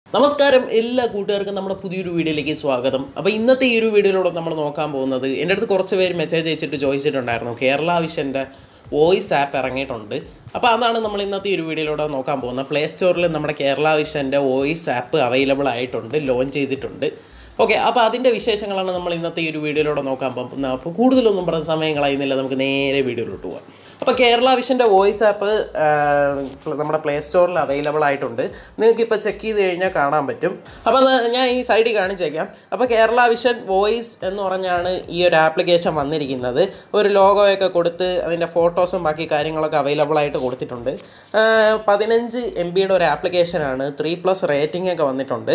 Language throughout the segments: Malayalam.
നമസ്കാരം എല്ലാ കൂട്ടുകാർക്കും നമ്മുടെ പുതിയൊരു വീഡിയോയിലേക്ക് സ്വാഗതം അപ്പോൾ ഇന്നത്തെ ഈ ഒരു വീഡിയോയിലൂടെ നമ്മൾ നോക്കാൻ പോകുന്നത് എൻ്റെ അടുത്ത് കുറച്ച് പേര് മെസ്സേജ് അയച്ചിട്ട് ചോദിച്ചിട്ടുണ്ടായിരുന്നു കേരള വിഷൻ്റെ വോയിസ് ആപ്പ് ഇറങ്ങിയിട്ടുണ്ട് അപ്പോൾ അതാണ് നമ്മൾ ഇന്നത്തെ ഈ ഒരു വീഡിയോയിലൂടെ നോക്കാൻ പോകുന്നത് പ്ലേ സ്റ്റോറിൽ നമ്മുടെ കേരള വിഷൻ്റെ വോയിസ് ആപ്പ് അവൈലബിൾ ആയിട്ടുണ്ട് ലോഞ്ച് ചെയ്തിട്ടുണ്ട് ഓക്കെ അപ്പോൾ അതിൻ്റെ വിശേഷങ്ങളാണ് നമ്മൾ ഇന്നത്തെ ഈ ഒരു വീഡിയോയിലൂടെ നോക്കാൻ പോകുന്നത് അപ്പോൾ കൂടുതലൊന്നും പറഞ്ഞ സമയം കളയുന്നില്ല നമുക്ക് നേരെ വീഡിയോയിലോട്ട് പോകാം അപ്പോൾ കേരള വിഷൻ്റെ വോയിസ് ആപ്പ് നമ്മുടെ പ്ലേ സ്റ്റോറിൽ അവൈലബിൾ ആയിട്ടുണ്ട് നിങ്ങൾക്ക് ഇപ്പോൾ ചെക്ക് ചെയ്ത് കഴിഞ്ഞാൽ കാണാൻ പറ്റും അപ്പോൾ അത് ഞാൻ ഈ സൈഡിൽ കാണിച്ചേക്കാം അപ്പോൾ കേരള വിഷൻ വോയിസ് എന്ന് പറഞ്ഞാണ് ഈ ഒരു ആപ്ലിക്കേഷൻ വന്നിരിക്കുന്നത് ഒരു ലോഗോയൊക്കെ കൊടുത്ത് അതിൻ്റെ ഫോട്ടോസും ബാക്കി കാര്യങ്ങളൊക്കെ അവൈലബിൾ ആയിട്ട് കൊടുത്തിട്ടുണ്ട് ആ, പതിനഞ്ച് എം ബിയുടെ ഒരു ആപ്ലിക്കേഷനാണ് ത്രീ പ്ലസ് റേറ്റിംഗ് ഒക്കെ വന്നിട്ടുണ്ട്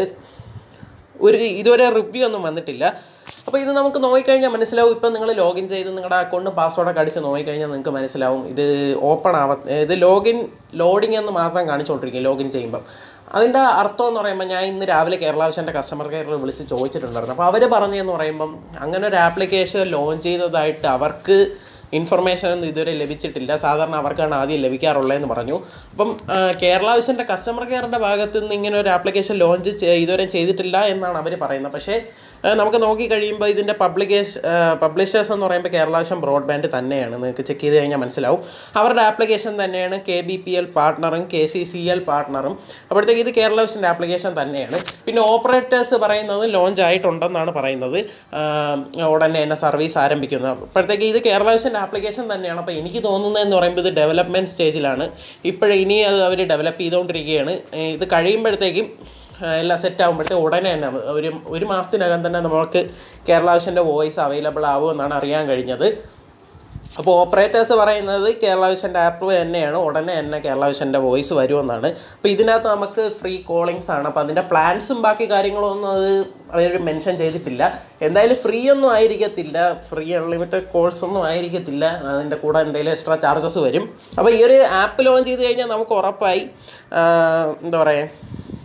ഒരു ഇതുവരെ റിവ്യൂ ഒന്നും വന്നിട്ടില്ല അപ്പോൾ ഇത് നമുക്ക് നോക്കിക്കഴിഞ്ഞാൽ മനസ്സിലാവും ഇപ്പം നിങ്ങൾ ലോഗിൻ ചെയ്ത് നിങ്ങളുടെ അക്കൗണ്ട് പാസ്വേഡൊക്കെ അടിച്ച് നോക്കിക്കഴിഞ്ഞാൽ നിങ്ങൾക്ക് മനസ്സിലാവും ഇത് ഓപ്പൺ ആവ ഇത് ലോഗിൻ ലോഡിംഗ് എന്ന് മാത്രം കാണിച്ചുകൊണ്ടിരിക്കും ലോഗിൻ ചെയ്യുമ്പം അതിൻ്റെ അർത്ഥം എന്ന് പറയുമ്പോൾ ഞാൻ ഇന്ന് രാവിലെ കേരള വിഷൻ്റെ കസ്റ്റമർ കെയറിൽ വിളിച്ച് ചോദിച്ചിട്ടുണ്ടായിരുന്നു അപ്പോൾ അവർ പറഞ്ഞതെന്ന് പറയുമ്പം അങ്ങനെ ഒരു ആപ്ലിക്കേഷൻ ലോഞ്ച് ചെയ്തതായിട്ട് അവർക്ക് ഇൻഫർമേഷൻ ഒന്നും ഇതുവരെ ലഭിച്ചിട്ടില്ല സാധാരണ അവർക്കാണ് ആദ്യം ലഭിക്കാറുള്ളതെന്ന് പറഞ്ഞു അപ്പം ആ, കേരള വിഷൻ്റെ കസ്റ്റമർ കെയറിൻ്റെ ഭാഗത്ത് നിന്ന് ഇങ്ങനെ ഒരു ആപ്ലിക്കേഷൻ ലോഞ്ച് ഇതുവരെ ചെയ്തിട്ടില്ല എന്നാണ് അവർ പറയുന്നത് പക്ഷേ ആ, നമുക്ക് നോക്കി കഴിയുമ്പോൾ ഇതിൻ്റെ പബ്ലിക്കേഷൻ പബ്ലിഷേഴ്സ് എന്ന് പറയുമ്പോൾ കേരള വിഷൻ ബ്രോഡ്ബാൻഡ് തന്നെയാണ് നിങ്ങൾക്ക് ചെക്ക് ചെയ്ത് കഴിഞ്ഞാൽ മനസ്സിലാവും അവരുടെ ആപ്ലിക്കേഷൻ തന്നെയാണ് കെ ബി പി എൽ പാർട്ട്ണറും കെ സി സി എൽ പാർട്ട്ണറും അപ്പോഴത്തേക്ക് ഇത് കേരള വിഷൻ്റെ ആപ്ലിക്കേഷൻ തന്നെയാണ് പിന്നെ ഓപ്പറേറ്റേഴ്സ് പറയുന്നത് ലോഞ്ച് ആയിട്ടുണ്ടെന്നാണ് പറയുന്നത് ആ, ഉടനെ തന്നെ സർവീസ് ആരംഭിക്കുന്നത് അപ്പോഴത്തേക്ക് ഇത് കേരള വിഷൻ്റെ ആപ്ലിക്കേഷൻ തന്നെയാണ് അപ്പോൾ എനിക്ക് തോന്നുന്നതെന്ന് പറയുമ്പോൾ ഇത് ഡെവലപ്മെൻറ്റ് സ്റ്റേജിലാണ് ഇപ്പോഴേ ഇനി അത് അവർ ഡെവലപ്പ് ചെയ്തുകൊണ്ടിരിക്കുകയാണ് ഏ, ഇത് കഴിയുമ്പോഴത്തേക്കും ആ, എല്ലാം സെറ്റ് ആകുമ്പോഴത്തേക്ക് ഉടനെ തന്നെ ഒരു ഒരു മാസത്തിനകം തന്നെ നമുക്ക് കേരള വിഷൻ്റെ വോയിസ് അവൈലബിൾ ആവുമെന്നാണ് അറിയാൻ കഴിഞ്ഞത് അപ്പോൾ ഓപ്പറേറ്റേഴ്സ് പറയുന്നത് കേരള വിഷൻ്റെ ആപ്പ് തന്നെയാണ് ഉടനെ തന്നെ കേരള വിഷൻ്റെ വോയിസ് വരുമെന്നാണ് അപ്പോൾ ഇതിനകത്ത് നമുക്ക് ഫ്രീ കോളിങ്സ് ആണ് അപ്പോൾ അതിൻ്റെ പ്ലാൻസും ബാക്കി കാര്യങ്ങളും ഒന്നും അത് അവർ മെൻഷൻ ചെയ്തിട്ടില്ല എന്തായാലും ഫ്രീ ഒന്നും ആയിരിക്കത്തില്ല ഫ്രീ അൺലിമിറ്റഡ് കോൾസ് ഒന്നും ആയിരിക്കത്തില്ല അതിൻ്റെ കൂടെ എന്തെങ്കിലും എക്സ്ട്രാ ചാർജസ് വരും അപ്പോൾ ഈ ഒരു ആപ്പ് ലോഞ്ച് ചെയ്ത് കഴിഞ്ഞാൽ നമുക്ക് ഉറപ്പായി ആ, എന്താ പറയുക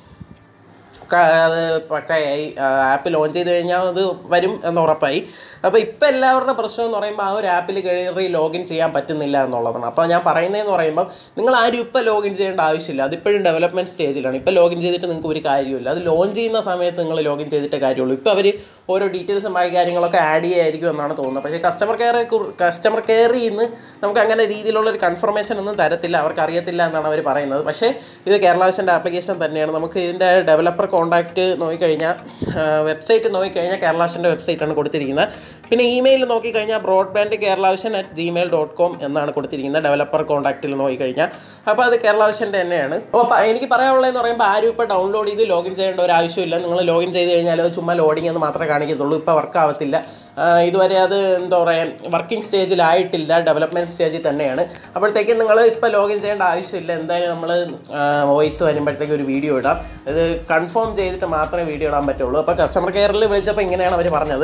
ക- അത് പക്കയായി ആപ്പ് ലോഞ്ച് ചെയ്ത് കഴിഞ്ഞാൽ അത് വരും എന്ന് ഉറപ്പായി അപ്പോൾ ഇപ്പം എല്ലാവരുടെ പ്രശ്നം എന്ന് പറയുമ്പോൾ ആ ഒരു ആപ്പിൽ കയറി ലോഗിൻ ചെയ്യാൻ പറ്റുന്നില്ല എന്നുള്ളതാണ് അപ്പോൾ ഞാൻ പറയുന്നതെന്ന് പറയുമ്പോൾ നിങ്ങൾ ആരും ഇപ്പോൾ ലോഗിൻ ചെയ്യേണ്ട ആവശ്യമില്ല അതിപ്പോഴും ഡെവലപ്മെൻറ്റ് സ്റ്റേജിലാണ് ഇപ്പോൾ ലോഗിൻ ചെയ്തിട്ട് നിങ്ങൾക്ക് ഒരു കാര്യമില്ല അത് ലോഞ്ച് ചെയ്യുന്ന സമയത്ത് നിങ്ങൾ ലോഗിൻ ചെയ്തിട്ടേ കാര്യമുള്ളൂ ഇപ്പോൾ അവർ ഓരോ ഡീറ്റെയിൽസും ബാക്കി കാര്യങ്ങളൊക്കെ ആഡ് ചെയ്യായിരിക്കും എന്നാണ് തോന്നുന്നത് പക്ഷേ കസ്റ്റമർ കെയർ കസ്റ്റമർ കെയറിൽ നിന്ന് നമുക്ക് അങ്ങനെ രീതിയിലുള്ള ഒരു കൺഫർമേഷൻ ഒന്നും തരത്തില്ല അവർക്ക് അറിയത്തില്ല എന്നാണ് അവർ പറയുന്നത് പക്ഷേ ഇത് കേരള വിഷൻ്റെ ആപ്ലിക്കേഷൻ തന്നെയാണ് നമുക്ക് ഇതിൻ്റെ ഡെവലപ്പർ കോൺടാക്റ്റ് നോക്കിക്കഴിഞ്ഞാൽ വെബ്സൈറ്റ് നോക്കിക്കഴിഞ്ഞാൽ കേരള വിഷൻ്റെ വെബ്സൈറ്റാണ് കൊടുത്തിരിക്കുന്നത് പിന്നെ ഇമെയിൽ നോക്കിക്കഴിഞ്ഞാൽ broadband Kerala vision at Gmail dot com എന്നാണ് കൊടുത്തിരിക്കുന്നത് ഡെവലപ്പർ കോൺടാക്റ്റിൽ നോക്കിക്കഴിഞ്ഞാൽ അപ്പോൾ അത് കേരള വിഷൻ്റെ തന്നെയാണ് അപ്പോൾ പ- എനിക്ക് പറയാനുള്ളതെന്ന് പറയുമ്പോൾ ആരും ഇപ്പോൾ ഡൗൺലോഡ് ചെയ്ത് ലോഗിൻ ചെയ്യേണ്ട ഒരു ആവശ്യമില്ല നിങ്ങൾ ലോഗിൻ ചെയ്ത് കഴിഞ്ഞാൽ അത് ചുമ്മാ ലോഡിംഗ് എന്ന് മാത്രമേ കാണിക്കത്തുള്ളൂ ഇപ്പോൾ വർക്ക് ആവത്തില്ല ആ, ഇതുവരെ അത് എന്താ പറയുക വർക്കിംഗ് സ്റ്റേജിലായിട്ടില്ല ഡെവലപ്മെൻറ്റ് സ്റ്റേജിൽ തന്നെയാണ് അപ്പോഴത്തേക്കും നിങ്ങൾ ഇപ്പോൾ ലോഗിൻ ചെയ്യേണ്ട ആവശ്യമില്ല എന്തായാലും നമ്മൾ വോയിസ് വരുമ്പോഴത്തേക്ക് ഒരു വീഡിയോ ഇടാം ഇത് കൺഫേം ചെയ്തിട്ട് മാത്രമേ വീഡിയോ ഇടാൻ പറ്റുള്ളൂ അപ്പോൾ കസ്റ്റമർ കെയറിൽ വിളിച്ചപ്പോൾ ഇങ്ങനെയാണ് അവർ പറഞ്ഞത്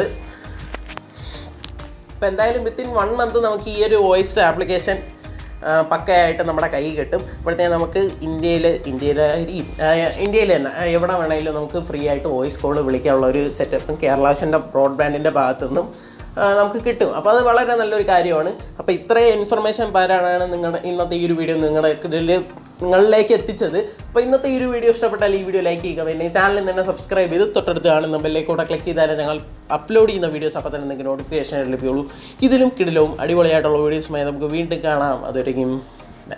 അപ്പോൾ എന്തായാലും വിത്തിൻ വൺ മന്ത് നമുക്ക് ഈ ഒരു വോയിസ് ആപ്ലിക്കേഷൻ പക്കയായിട്ട് നമ്മുടെ കൈ കിട്ടും അപ്പോഴത്തേക്ക് നമുക്ക് ഇന്ത്യയിൽ ഇന്ത്യയിൽ ഇന്ത്യയിൽ തന്നെ ആ, എവിടെ വേണമെങ്കിലും നമുക്ക് ഫ്രീ ആയിട്ട് വോയിസ് കോൾ വിളിക്കാനുള്ള ഒരു സെറ്റപ്പും കേരളാശൻ്റെ ബ്രോഡ്ബാൻഡിൻ്റെ ഭാഗത്തു നിന്നും ആ, നമുക്ക് കിട്ടും അപ്പോൾ അത് വളരെ നല്ലൊരു കാര്യമാണ് അപ്പോൾ ഇത്രയും ഇൻഫർമേഷൻ പാരാണ് നിങ്ങളുടെ ഇന്നത്തെ ഈ ഒരു വീഡിയോ നിങ്ങളുടെ ഇതിൽ നിങ്ങളിലേക്ക് എത്തിച്ചത് അപ്പോൾ ഇന്നത്തെ ഈ ഒരു വീഡിയോ ഇഷ്ടപ്പെട്ടാൽ ഈ വീഡിയോ ലൈക്ക് ചെയ്യുക പിന്നെ ഈ ചാനലിൽ തന്നെ സബ്സ്ക്രൈബ് ചെയ്ത് തൊട്ടടുത്ത് കാണുന്ന ബെല്ലേക്ക് കൂടെ ക്ലിക്ക് ചെയ്താലേ ഞങ്ങൾ അപ്ലോഡ് ചെയ്യുന്ന വീഡിയോസ് അപ്പോൾ തന്നെ നിങ്ങൾക്ക് നോട്ടിഫിക്കേഷൻ ലഭിക്കുള്ളൂ ഇതിലും കിടിലവും അടിപൊളിയായിട്ടുള്ള വീഡിയോസുമായി നമുക്ക് വീണ്ടും കാണാം അതുവരെയും